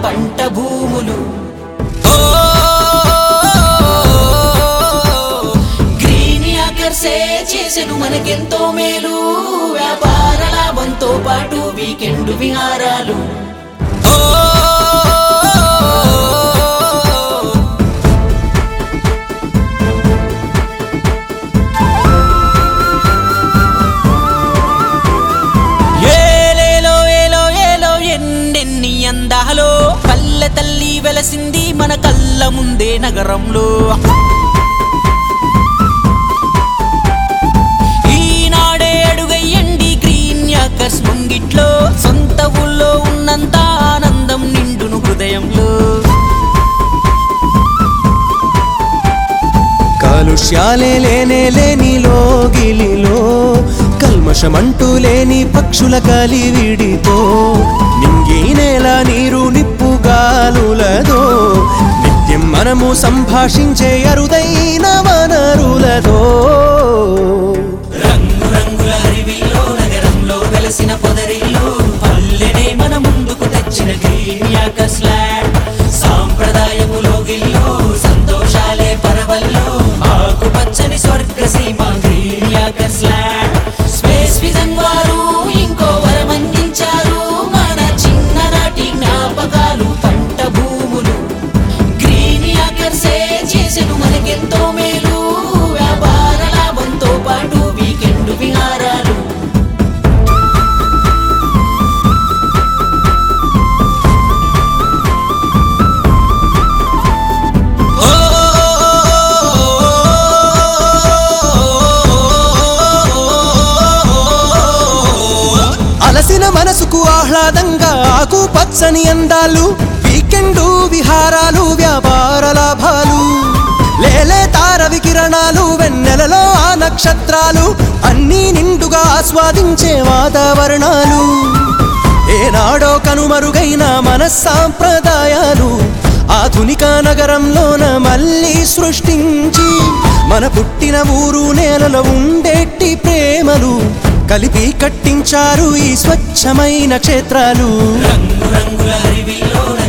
పంట భూములు ఓ గ్రీన్ యాకర్సే చేసెను మనకెంతో మేలు వ్యాపార లాభంతో పాటు వీకెండ్ విహారాలు ఓ ఏలేలో ఏలో ఏలో ఎన్నెన్ని అందాలో పల్లె తల్లి వెలసింది మన కళ్ళ ముందే నగరంలో ఈనాడే అడుగయ్యండి గ్రీన్ యాకర్స్ ముంగిట్లో సొంత ఊళ్ళో ఉన్నంత ఆనందం నిండును హృదయంలో కాలుష్యాలే లేనే లేని లోగిలిలో కల్మషమంటూ లేని పక్షుల కలివిడితో నింగి నేల నీరు నిప్పు గాలులతో నిత్యం మనము సంభాషించే అరుదైన వనరులతో రంగు రంగుల అరివిలో నగరంలో వెలసిన పొదరిల్లు పల్లెనే మన ముందుకు తెచ్చిన గ్రీన్ యాకర్స్ ల్యాండ్ సాంప్రదాయము లోగిల్లో సంతోషాలే పరవల్లో ఆకుపచ్చని స్వర్గ సీమ green acres land space vision వారు ఇంకో వరం అందించారు మన చిన్ననాటి జ్ఞాపకాలు పంట భూములు గ్రీన్ యాకర్సే చేసెను మనకెంతో మేలు వ్యాపార లాభంతో పాటు వీకెండ్ విహారాలు అలసిన మనసుకు ఆహ్లాదంగా ఆకు పచ్చని అందాలు వీకెండు విహారాలు వ్యాపార లాభాలు లేలే తార వికిరణాలు వెన్నెలలో ఆ నక్షత్రాలు అన్నీ నిండుగా ఆస్వాదించే వాతావరణాలు ఏనాడో కనుమరుగైన మన సాంప్రదాయాలు ఆధునిక నగరంలోన మళ్ళీ సృష్టించి మన పుట్టిన ఊరు నేలలో ఉండేటి ప్రేమలు కలిపి కట్టించారు ఈ స్వచ్ఛమైన క్షేత్రాలు రంగు రంగుల అరివిలో